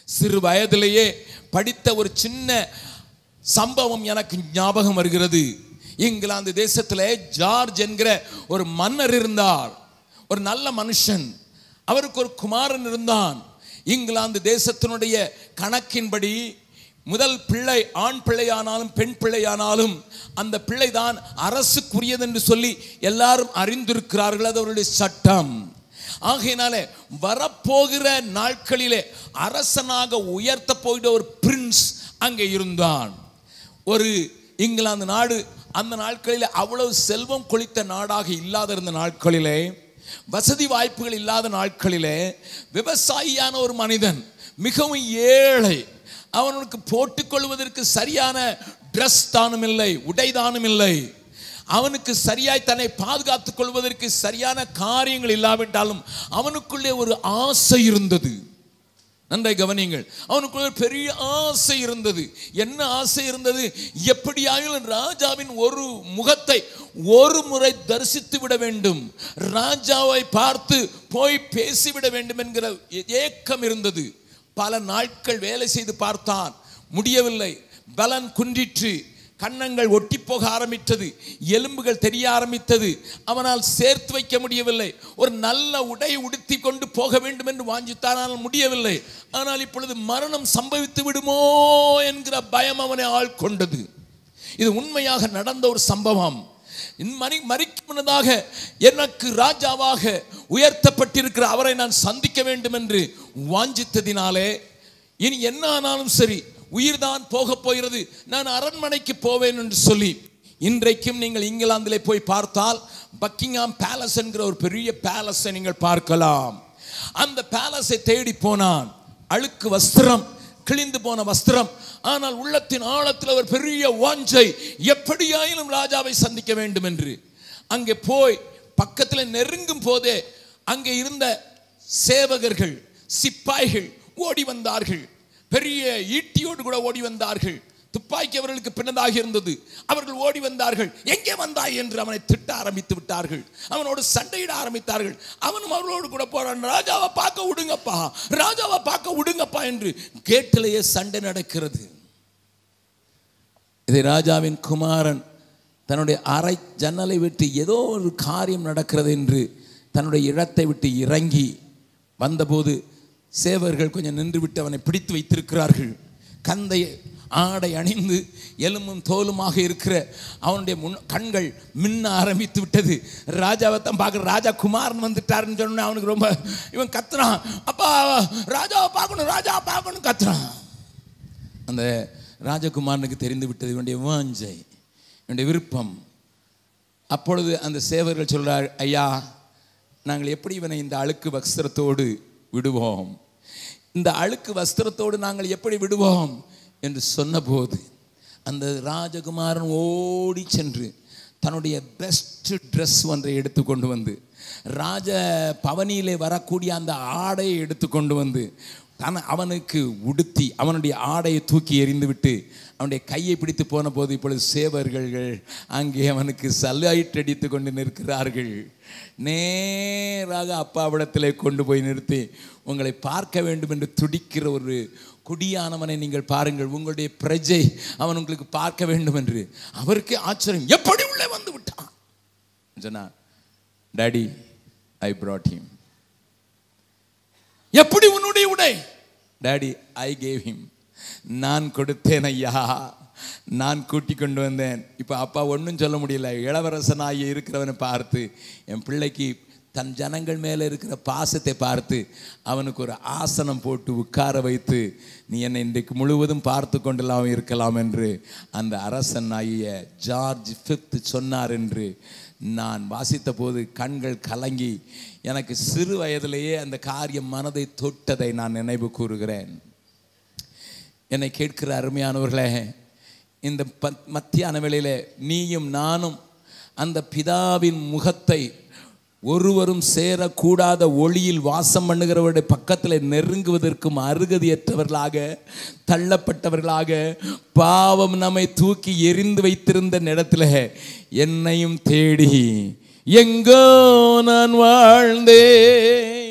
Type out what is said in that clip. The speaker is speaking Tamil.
சிறு வயதிலேயே படித்த ஒரு சின்ன சம்பவம் எனக்கு ஞாபகம் வருகிறது இங்கிலாந்து தேசத்திலே ஜார்ஜ் என்கிற ஒரு மன்னர் இருந்தார் ஒரு நல்ல மனுஷன் அவருக்கு ஒரு குமாரன் இருந்தான் இங்கிலாந்து தேசத்தினுடைய கணக்கின்படி முதல் பிள்ளை ஆண் பிள்ளையானாலும் பெண் பிள்ளையானாலும் அந்த பிள்ளைதான் அரசுக்குரியது என்று சொல்லி எல்லாரும் அறிந்திருக்கிறார்கள் அது அவருடைய சட்டம் ஆகையினாலே வரப்போகிற நாட்களிலே அரசனாக உயர்த்த போகிற ஒரு பிரின்ஸ் அங்கே இருந்தான் ஒரு இங்கிலாந்து நாடு அந்த நாட்களில் அவ்வளவு செல்வம் கொளித்த நாடாக இல்லாத இருந்த நாட்களிலே வசதி வாய்ப்புகள் இல்லாத நாட்களிலே விவசாயியான ஒரு மனிதன் மிகவும் ஏழை அவனுக்கு போட்டுக்கொள்வதற்கு சரியான ட்ரெஸ் தானும் இல்லை உடை தானும் இல்லை அவனுக்கு சரியாய் தன்னை பாதுகாத்துக் கொள்வதற்கு சரியான காரியங்கள் இல்லாவிட்டாலும் அவனுக்குள்ளே ஒரு ஆசை இருந்தது நன்றாய் கவனியுங்கள் அவனுக்குள்ள ஒரு பெரிய ஆசை இருந்தது என்ன ஆசை இருந்தது எப்படியாயிலும் ராஜாவின் ஒரு முகத்தை ஒரு முறை தரிசித்து விட வேண்டும் ராஜாவை பார்த்து போய் பேசிவிட வேண்டும் என்கிற ஏக்கம் இருந்தது பல நாட்கள் வேலை செய்து பார்த்தான் முடியவில்லை பலன் குன்றிற்று கன்னங்கள் ஒட்டி போக ஆரம்பித்தது எலும்புகள் தெரிய ஆரம்பித்தது அவனால் சேர்த்து வைக்க முடியவில்லை ஒரு நல்ல உடை உடுத்தி கொண்டு போக வேண்டும் என்று வாஞ்சித்தான் ஆனால் முடியவில்லை ஆனால் இப்பொழுது மரணம் சம்பவித்து விடுமோ என்கிற பயம் அவனை ஆள் கொண்டது இது உண்மையாக நடந்த ஒரு சம்பவம் மறி மறிக்கும் முன்னதாக எனக்கு ராஜாவாக உயர்த்தப்பட்டிருக்கிற அவரை நான் சந்திக்க வேண்டும் என்று வாஞ்சித்ததினாலே இனி என்ன ஆனாலும் சரி உயிர்தான் போக போகிறது நான் அரண்மனைக்கு போவேன் என்று சொல்லி இன்றைக்கும் நீங்கள் இங்கிலாந்திலே போய் பார்த்தால் பக்கிங்ஹாம் பேலஸ் என்கிற ஒரு பெரிய பேலஸை நீங்கள் பார்க்கலாம் அந்த பேலஸை தேடி போனான் அழுக்கு வஸ்திரம் கிழிந்து போன வஸ்திரம் ஆனால் உள்ளத்தின் ஆழத்தில் ஒரு பெரிய வாஞ்சை எப்படியாயிலும் ராஜாவை சந்திக்க வேண்டும் என்று அங்கே போய் பக்கத்தில் நெருங்கும் போதே அங்கே இருந்த சேவகர்கள் சிப்பாய்கள் ஓடி வந்தார்கள் பெரிய ஈட்டியோடு கூட ஓடி வந்தார்கள் துப்பாக்கி அவர்களுக்கு பின்னதாக இருந்தது அவர்கள் ஓடி வந்தார்கள் எங்கே வந்தாய் என்று அவனை திட்ட ஆரம்பித்து விட்டார்கள் அவனோடு சண்டையிட ஆரம்பித்தார்கள் அவனும் அவர்களோடு கூட போறான் ராஜாவை பார்க்க விடுங்கப்பா ராஜாவை பார்க்க விடுங்கப்பா என்று கேட்டிலேயே சண்டை நடக்கிறது இதை ராஜாவின் குமாரன் தன்னுடைய அறை ஜன்னலை விட்டு ஏதோ ஒரு காரியம் நடக்கிறது என்று தன்னுடைய இடத்தை விட்டு இறங்கி வந்தபோது சேவர்கள் கொஞ்சம் நின்று விட்டு அவனை பிடித்து வைத்திருக்கிறார்கள் கந்தை ஆடை அணிந்து எலும்பும் தோலுமாக இருக்கிற அவனுடைய முன் கண்கள் மின்ன ஆரம்பித்து விட்டது ராஜாவை தான் பார்க்குற ராஜா குமாரன் வந்துட்டாருன்னு சொன்ன அவனுக்கு ரொம்ப இவன் கத்துறான் அப்பா ராஜாவை பார்க்கணும் ராஜாவை பார்க்கணும் கத்துறான் அந்த ராஜகுமாரனுக்கு தெரிந்து விட்டது இவனுடைய வாஞ்சை இவனுடைய விருப்பம் அப்பொழுது அந்த சேவர்கள் சொல்றார் ஐயா நாங்கள் எப்படி இவனை இந்த அழுக்கு வஸ்திரத்தோடு விடுவோம் இந்த அழுக்கு வஸ்திரத்தோடு நாங்கள் எப்படி விடுவோம் என்று சொன்னபோது அந்த ராஜகுமாரன் ஓடி சென்று தன்னுடைய பெஸ்ட் ட்ரெஸ் ஒன்றை எடுத்து கொண்டு வந்து ராஜ பவனியிலே வரக்கூடிய அந்த ஆடையை எடுத்து கொண்டு வந்து தன் அவனுக்கு உடுத்தி அவனுடைய ஆடையை தூக்கி எறிந்துவிட்டு அவனுடைய கையை பிடித்து போன போது இப்பொழுது சேவர்கள் அங்கே அவனுக்கு சல்லாயிட்டு அடித்து கொண்டு நிற்கிறார்கள் நேராக அப்பாவிடத்திலே கொண்டு போய் நிறுத்தி உங்களை பார்க்க வேண்டும் என்று துடிக்கிற ஒரு குடியானவனை நீங்கள் பாருங்கள் உங்களுடைய பிரஜை அவன் உங்களுக்கு பார்க்க வேண்டும் என்று அவருக்கு ஆச்சரியம் எப்படி உள்ளே வந்து விட்டான் சொன்னா டாடி ஐ brought him எப்படி உன்னுடைய உடை டாடி ஐ கேவ் ஹிம் நான் கொடுத்தேன் ஐயா நான் கூட்டி கொண்டு வந்தேன் இப்போ அப்பா ஒன்றும் சொல்ல முடியல இளவரசனாகி இருக்கிறவனை பார்த்து என் பிள்ளைக்கு தன் ஜனங்கள் மேலே இருக்கிற பாசத்தை பார்த்து அவனுக்கு ஒரு ஆசனம் போட்டு உட்கார வைத்து நீ என்னை இன்றைக்கு முழுவதும் பார்த்து கொண்டெல்லாம் இருக்கலாம் என்று அந்த அரசன் ஆகிய ஜார்ஜ் ஃபிஃப்த் சொன்னார் என்று நான் வாசித்த போது கண்கள் கலங்கி எனக்கு சிறு வயதிலேயே அந்த காரியம் மனதை தொட்டதை நான் நினைவு கூறுகிறேன் என்னை கேட்கிற அருமையானவர்களே இந்த பத் மத்தியான வேளையில நீயும் நானும் அந்த பிதாவின் முகத்தை ஒருவரும் சேரக்கூடாத ஒளியில் வாசம் பண்ணுகிறவருடைய பக்கத்தில் நெருங்குவதற்கும் அருகதியற்றவர்களாக தள்ளப்பட்டவர்களாக பாவம் நம்மை தூக்கி எரிந்து வைத்திருந்த இடத்துல என்னையும் தேடி எங்கோ நான் வாழ்ந்தேன்